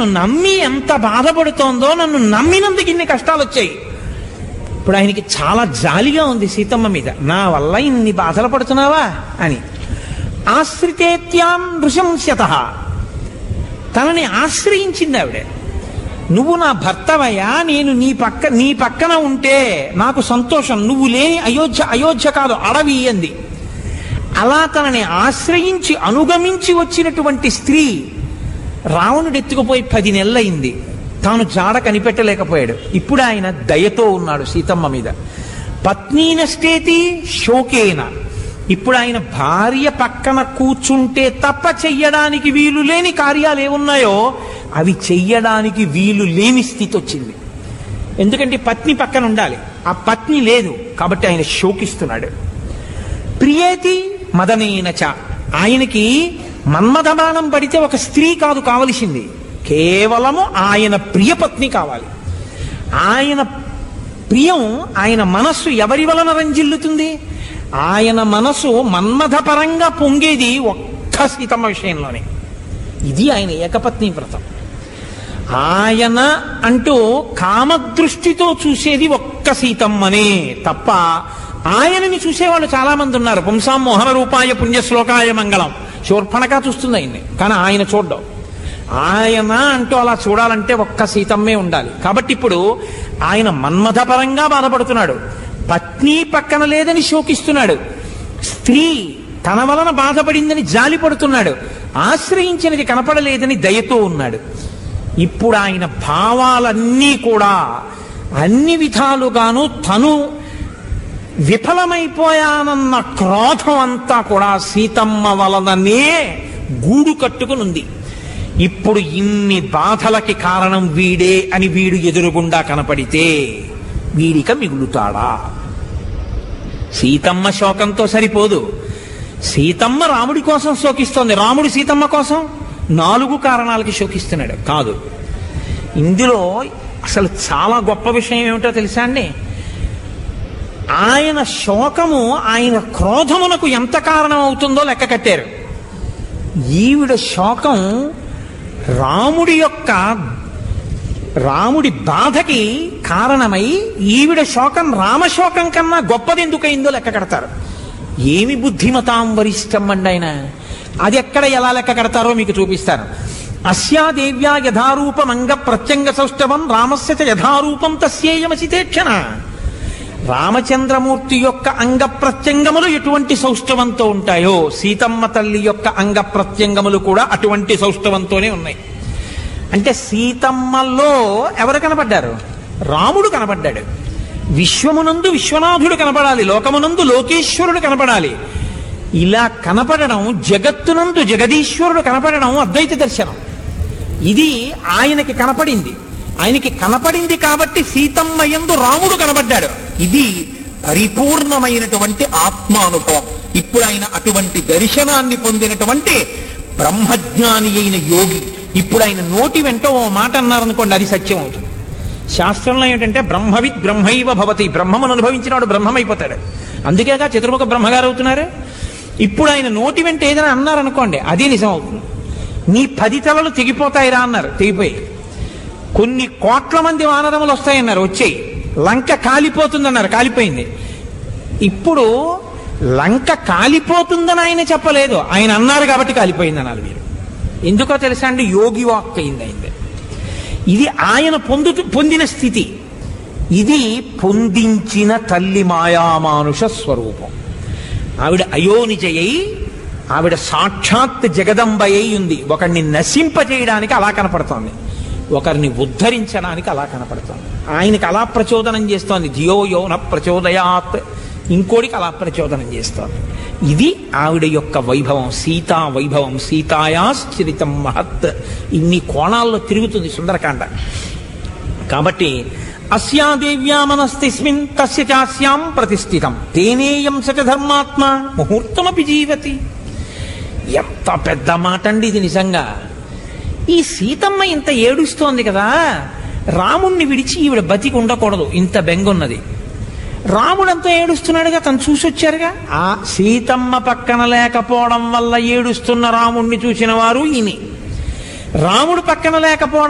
నన్ను నమ్మి ఎంత బాధపడుతోందో నన్ను నమ్మినందుకు ఇన్ని కష్టాలు వచ్చాయి ఇప్పుడు ఆయనకి చాలా జాలిగా ఉంది సీతమ్మ మీద నా వల్ల ఇన్ని బాధలు పడుతున్నావా అని ఆశ్రితేత్యాన్ నృశంస్యత తనని ఆశ్రయించింది ఆవిడ నువ్వు నా భర్తవయ్యా నేను నీ పక్క నీ పక్కన ఉంటే నాకు సంతోషం నువ్వు లేని అయోధ్య అయోధ్య కాదు అడవి అంది అలా తనని ఆశ్రయించి అనుగమించి వచ్చినటువంటి స్త్రీ రావణుడు ఎత్తుకుపోయి పది నెలలైంది తాను జాడ కనిపెట్టలేకపోయాడు ఇప్పుడు ఆయన దయతో ఉన్నాడు సీతమ్మ మీద పత్నీనష్టేతి శోకేన ఇప్పుడు ఆయన భార్య పక్కన కూర్చుంటే తప్ప చెయ్యడానికి వీలు లేని కార్యాలు ఏమున్నాయో అవి చెయ్యడానికి వీలు లేని స్థితి వచ్చింది ఎందుకంటే పత్ని పక్కన ఉండాలి ఆ పత్ని లేదు కాబట్టి ఆయన శోకిస్తున్నాడు ప్రియేతి మదనేనచ ఆయనకి మన్మథబాణం పడితే ఒక స్త్రీ కాదు కావలసింది కేవలము ఆయన ప్రియపత్ని కావాలి ఆయన ప్రియం ఆయన మనస్సు ఎవరి వలన రంజిల్లుతుంది ఆయన మనసు మన్మథపరంగా పొంగేది ఒక్క సీతమ్మ విషయంలోనే ఇది ఆయన ఏకపత్ని వ్రతం ఆయన అంటూ కామదృష్టితో చూసేది ఒక్క సీతమ్మనే తప్ప ఆయనని చూసేవాళ్ళు చాలా మంది ఉన్నారు పుంసాం మోహన రూపాయ పుణ్యశ్లోకాయ మంగళం శూర్పణగా చూస్తుంది ఆయన్ని కానీ ఆయన చూడ్డం ఆయన అంటూ అలా చూడాలంటే ఒక్క సీతమ్మే ఉండాలి కాబట్టి ఇప్పుడు ఆయన మన్మథపరంగా బాధపడుతున్నాడు పత్ని పక్కన లేదని శోకిస్తున్నాడు స్త్రీ తన వలన బాధపడిందని జాలి పడుతున్నాడు ఆశ్రయించినది కనపడలేదని దయతో ఉన్నాడు ఇప్పుడు ఆయన భావాలన్నీ కూడా అన్ని విధాలుగాను తను విఫలమైపోయానన్న క్రోధం అంతా కూడా సీతమ్మ వలననే గూడు కట్టుకునుంది ఇప్పుడు ఇన్ని బాధలకి కారణం వీడే అని వీడు ఎదురుగుండా కనపడితే వీడిక మిగులుతాడా సీతమ్మ శోకంతో సరిపోదు సీతమ్మ రాముడి కోసం శోకిస్తోంది రాముడు సీతమ్మ కోసం నాలుగు కారణాలకి శోకిస్తున్నాడు కాదు ఇందులో అసలు చాలా గొప్ప విషయం ఏమిటో తెలుసా అండి ఆయన శోకము ఆయన క్రోధమునకు ఎంత కారణం అవుతుందో లెక్క కట్టారు ఈవిడ శోకం రాముడి యొక్క రాముడి బాధకి కారణమై ఈవిడ శోకం రామశోకం కన్నా గొప్పది ఎందుకైందో లెక్క కడతారు ఏమి బుద్ధిమతాం వరిష్టం అండి ఆయన అది ఎక్కడ ఎలా లెక్క కడతారో మీకు చూపిస్తాను అస్యా దేవ్యా యథారూపం అంగ ప్రత్యంగ సౌష్ఠవం రామస్య చ యథారూపం తస్యేయమసితేక్షణ రామచంద్రమూర్తి యొక్క అంగ ప్రత్యంగములు ఎటువంటి సౌష్ఠవంతో ఉంటాయో సీతమ్మ తల్లి యొక్క అంగ ప్రత్యంగములు కూడా అటువంటి సౌష్ఠవంతోనే ఉన్నాయి అంటే సీతమ్మలో ఎవరు కనపడ్డారు రాముడు కనపడ్డాడు విశ్వమునందు విశ్వనాథుడు కనపడాలి లోకమునందు లోకేశ్వరుడు కనపడాలి ఇలా కనపడడం జగత్తునందు జగదీశ్వరుడు కనపడడం అద్వైత దర్శనం ఇది ఆయనకి కనపడింది ఆయనకి కనపడింది కాబట్టి సీతమ్మ యందు రాముడు కనబడ్డాడు ఇది పరిపూర్ణమైనటువంటి ఆత్మానుభవం ఇప్పుడు ఆయన అటువంటి దర్శనాన్ని పొందినటువంటి బ్రహ్మజ్ఞాని అయిన యోగి ఇప్పుడు ఆయన నోటి వెంట ఓ మాట అన్నారనుకోండి అది సత్యం అవుతుంది శాస్త్రంలో ఏంటంటే బ్రహ్మవిత్ బ్రహ్మైవ భవతి బ్రహ్మమును అనుభవించినాడు బ్రహ్మమైపోతాడు అందుకేగా చతుర్ముఖ బ్రహ్మగారు అవుతున్నారు ఇప్పుడు ఆయన నోటి వెంట ఏదైనా అన్నారనుకోండి అది నిజం అవుతుంది నీ పది తలలు తెగిపోతాయిరా అన్నారు తెగిపోయి కొన్ని కోట్ల మంది వానరములు వస్తాయన్నారు వచ్చాయి లంక కాలిపోతుందన్నారు కాలిపోయింది ఇప్పుడు లంక కాలిపోతుందని ఆయన చెప్పలేదు ఆయన అన్నారు కాబట్టి కాలిపోయింది అన్నారు మీరు ఎందుకో తెలుసా అండి యోగి వాక్ అయింది అయింది ఇది ఆయన పొందు పొందిన స్థితి ఇది పొందించిన తల్లి మాయామానుష స్వరూపం ఆవిడ అయోనిజయై ఆవిడ సాక్షాత్ జగదంబయ్యి ఉంది ఒకరిని నశింపజేయడానికి అలా కనపడుతోంది ఒకరిని ఉద్ధరించడానికి అలా కనపడుతోంది ఆయనకి అలా ప్రచోదనం చేస్తోంది ధియో యోన ప్రచోదయాత్ ఇంకోటికి అలా ప్రచోదనం చేస్తోంది ఇది ఆవిడ యొక్క వైభవం సీతా వైభవం సీతాయాశ్చరితం మహత్ ఇన్ని కోణాల్లో తిరుగుతుంది సుందరకాండ కాబట్టి అస్యాదేవ్యా మనస్తిస్మిన్ తస్య చాస్యాం ప్రతిష్ఠితం తేనేయం సచ ధర్మాత్మ ముహూర్తమపి జీవతి ఎంత పెద్ద మాట అండి ఇది నిజంగా ఈ సీతమ్మ ఇంత ఏడుస్తోంది కదా రాముణ్ణి విడిచి ఈవిడ బతికి ఉండకూడదు ఇంత బెంగున్నది రాముడంతా ఏడుస్తున్నాడుగా తను చూసొచ్చారుగా ఆ సీతమ్మ పక్కన లేకపోవడం వల్ల ఏడుస్తున్న రాముణ్ణి చూసిన వారు ఈయన రాముడు పక్కన లేకపోవడం